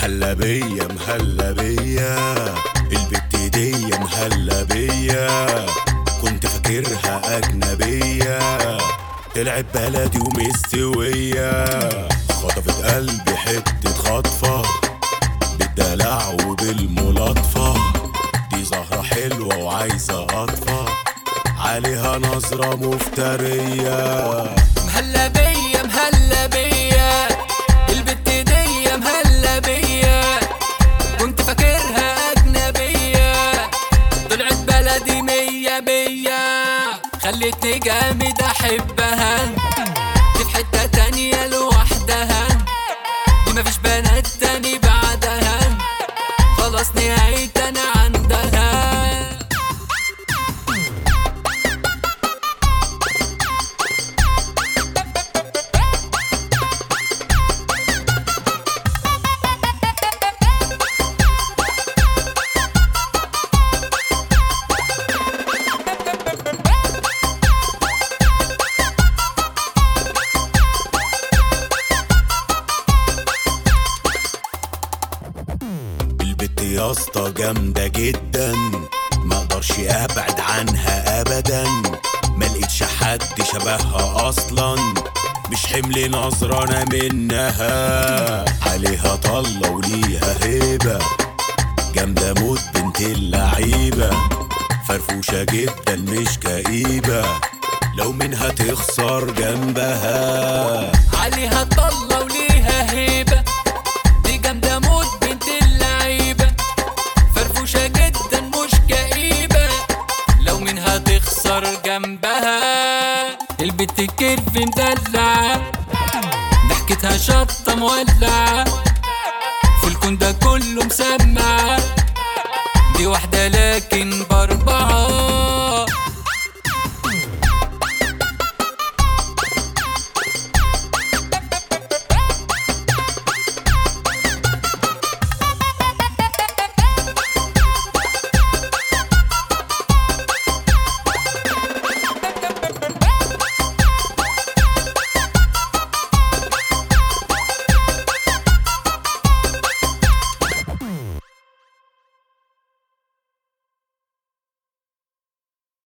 مهلا بيا مهلا بيا البت دي مهلا بيا كنت فاكرها أجنبية طلعت بلدي ومستوية خطفت قلبي حتة خطفة بالدلع وبالملاطفة دي زهرة حلوة وعايزة قطفة عليها نظرة مفترية مهلا بيا مهلا بيا البت دي مهلا بيا كنت فاكرها أجنبية طلعت بلدي مية مية خلتني جامد أحبها دي في حتة تانية لوحدها دي مفيش بنات تاني بعدها خلاص نهاية أنا عندها البت يا اسطى جامدة جدا ما اقدرش ابعد عنها ابدا ما لقيتش حد شبهها اصلا مش حمل نظرة انا منها عليها طلة وليها هيبة جامدة موت بنت اللعيبة فرفوشة جدا مش كئيبة لو منها تخسر جنبها عليها طلة وليها هيبة دي جامدة موت بنت اللعيبة فرفوشة جدا مش كئيبة لو منها تخسر جنبها البت الكيرف مدلعة ضحكتها شطة مولعة في الكون ده كله مسمعة دي واحدة لكن